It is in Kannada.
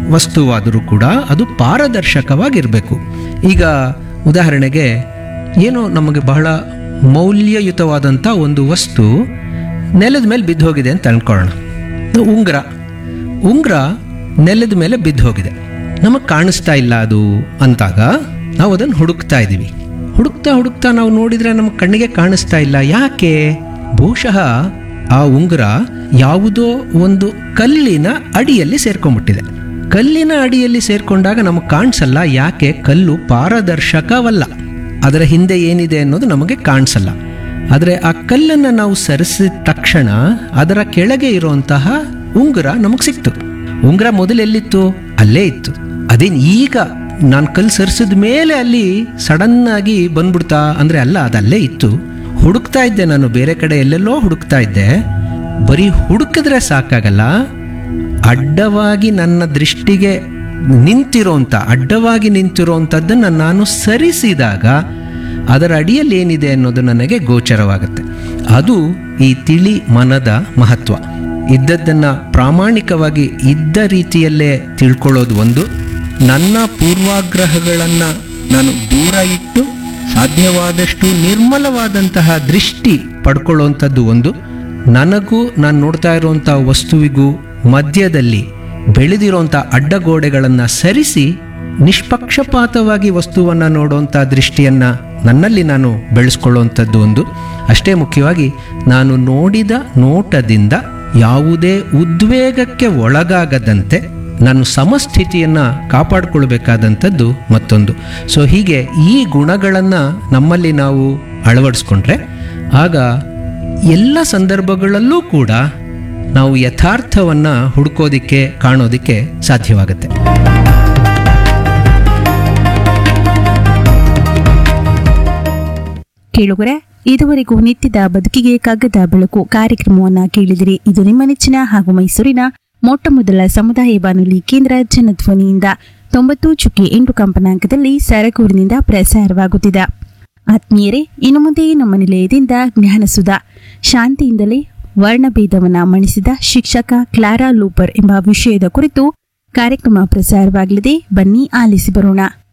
ವಸ್ತುವಾದರೂ ಕೂಡ ಅದು ಪಾರದರ್ಶಕವಾಗಿರಬೇಕು ಈಗ ಉದಾಹರಣೆಗೆ ಏನೋ ನಮಗೆ ಬಹಳ ಮೌಲ್ಯಯುತವಾದಂಥ ಒಂದು ವಸ್ತು ನೆಲದ ಮೇಲೆ ಬಿದ್ದು ಹೋಗಿದೆ ಅಂತ ಅನ್ಕೊಳ್ಳೋಣ ಉಂಗುರ ಉಂಗುರ ನೆಲದ ಮೇಲೆ ಬಿದ್ದು ಹೋಗಿದೆ ನಮಗೆ ಕಾಣಿಸ್ತಾ ಇಲ್ಲ ಅದು ಅಂತಾಗ ನಾವು ಅದನ್ನು ಹುಡುಕ್ತಾ ಇದ್ದೀವಿ ಹುಡುಕ್ತಾ ಹುಡುಕ್ತಾ ನಾವು ನೋಡಿದ್ರೆ ನಮ್ಮ ಕಣ್ಣಿಗೆ ಕಾಣಿಸ್ತಾ ಇಲ್ಲ ಯಾಕೆ ಬಹುಶಃ ಆ ಉಂಗುರ ಯಾವುದೋ ಒಂದು ಕಲ್ಲಿನ ಅಡಿಯಲ್ಲಿ ಸೇರ್ಕೊಂಡ್ಬಿಟ್ಟಿದೆ ಕಲ್ಲಿನ ಅಡಿಯಲ್ಲಿ ಸೇರ್ಕೊಂಡಾಗ ನಮಗೆ ಕಾಣಿಸಲ್ಲ ಯಾಕೆ ಕಲ್ಲು ಪಾರದರ್ಶಕವಲ್ಲ ಅದರ ಹಿಂದೆ ಏನಿದೆ ಅನ್ನೋದು ನಮಗೆ ಕಾಣಿಸಲ್ಲ ಆದರೆ ಆ ಕಲ್ಲನ್ನು ನಾವು ಸರಿಸಿದ ತಕ್ಷಣ ಅದರ ಕೆಳಗೆ ಇರುವಂತಹ ಉಂಗುರ ನಮಗೆ ಸಿಕ್ತು ಉಂಗುರ ಮೊದಲೆಲ್ಲಿತ್ತು ಅಲ್ಲೇ ಇತ್ತು ಅದೇನು ಈಗ ನಾನು ಕಲ್ಲು ಸರಿಸಿದ ಮೇಲೆ ಅಲ್ಲಿ ಸಡನ್ ಆಗಿ ಬಂದ್ಬಿಡ್ತಾ ಅಂದರೆ ಅಲ್ಲ ಅದಲ್ಲೇ ಇತ್ತು ಹುಡುಕ್ತಾ ಇದ್ದೆ ನಾನು ಬೇರೆ ಕಡೆ ಎಲ್ಲೆಲ್ಲೋ ಹುಡುಕ್ತಾ ಇದ್ದೆ ಬರೀ ಹುಡುಕಿದ್ರೆ ಸಾಕಾಗಲ್ಲ ಅಡ್ಡವಾಗಿ ನನ್ನ ದೃಷ್ಟಿಗೆ ನಿಂತಿರೋಂಥ ಅಡ್ಡವಾಗಿ ನಿಂತಿರೋಂಥದ್ದನ್ನು ನಾನು ಸರಿಸಿದಾಗ ಅದರ ಅಡಿಯಲ್ಲಿ ಏನಿದೆ ಅನ್ನೋದು ನನಗೆ ಗೋಚರವಾಗುತ್ತೆ ಅದು ಈ ತಿಳಿ ಮನದ ಮಹತ್ವ ಇದ್ದದ್ದನ್ನು ಪ್ರಾಮಾಣಿಕವಾಗಿ ಇದ್ದ ರೀತಿಯಲ್ಲೇ ತಿಳ್ಕೊಳ್ಳೋದು ಒಂದು ನನ್ನ ಪೂರ್ವಾಗ್ರಹಗಳನ್ನು ನಾನು ದೂರ ಇಟ್ಟು ಸಾಧ್ಯವಾದಷ್ಟು ನಿರ್ಮಲವಾದಂತಹ ದೃಷ್ಟಿ ಪಡ್ಕೊಳ್ಳುವಂಥದ್ದು ಒಂದು ನನಗೂ ನಾನು ನೋಡ್ತಾ ಇರುವಂಥ ವಸ್ತುವಿಗೂ ಮಧ್ಯದಲ್ಲಿ ಬೆಳೆದಿರುವಂಥ ಅಡ್ಡಗೋಡೆಗಳನ್ನು ಸರಿಸಿ ನಿಷ್ಪಕ್ಷಪಾತವಾಗಿ ವಸ್ತುವನ್ನು ನೋಡುವಂಥ ದೃಷ್ಟಿಯನ್ನು ನನ್ನಲ್ಲಿ ನಾನು ಬೆಳೆಸ್ಕೊಳ್ಳುವಂಥದ್ದು ಒಂದು ಅಷ್ಟೇ ಮುಖ್ಯವಾಗಿ ನಾನು ನೋಡಿದ ನೋಟದಿಂದ ಯಾವುದೇ ಉದ್ವೇಗಕ್ಕೆ ಒಳಗಾಗದಂತೆ ನಾನು ಸಮಸ್ಥಿತಿಯನ್ನು ಕಾಪಾಡಿಕೊಳ್ಬೇಕಾದಂಥದ್ದು ಮತ್ತೊಂದು ಸೊ ಹೀಗೆ ಈ ಗುಣಗಳನ್ನು ನಮ್ಮಲ್ಲಿ ನಾವು ಅಳವಡಿಸ್ಕೊಂಡ್ರೆ ಆಗ ಎಲ್ಲ ಸಂದರ್ಭಗಳಲ್ಲೂ ಕೂಡ ನಾವು ಯಥಾರ್ಥವನ್ನು ಹುಡ್ಕೋದಿಕ್ಕೆ ಕಾಣೋದಿಕ್ಕೆ ಸಾಧ್ಯವಾಗುತ್ತೆ ಕೇಳುಗರೆ ಇದುವರೆಗೂ ನಿತ್ಯದ ಬದುಕಿಗೆ ಕಗ್ಗದ ಬೆಳಕು ಕಾರ್ಯಕ್ರಮವನ್ನ ಕೇಳಿದಿರಿ ಇದು ನಿಮ್ಮ ನೆಚ್ಚಿನ ಹಾಗೂ ಮೈಸೂರಿನ ಮೊಟ್ಟ ಮೊದಲ ಸಮುದಾಯ ಬಾನುಲಿ ಕೇಂದ್ರ ಜನಧ್ವನಿಯಿಂದ ತೊಂಬತ್ತು ಚುಕ್ಕಿ ಎಂಟು ಕಂಪನಾಂಕದಲ್ಲಿ ಸರಗೂರಿನಿಂದ ಪ್ರಸಾರವಾಗುತ್ತಿದೆ ಆತ್ಮೀಯರೇ ಇನ್ನು ಮುಂದೆ ನಮ್ಮ ನಿಲಯದಿಂದ ಜ್ಞಾನಸುಧ ಶಾಂತಿಯಿಂದಲೇ ವರ್ಣಭೇದವನ್ನ ಮಣಿಸಿದ ಶಿಕ್ಷಕ ಕ್ಲಾರಾ ಲೂಪರ್ ಎಂಬ ವಿಷಯದ ಕುರಿತು ಕಾರ್ಯಕ್ರಮ ಪ್ರಸಾರವಾಗಲಿದೆ ಬನ್ನಿ ಆಲಿಸಿ ಬರೋಣ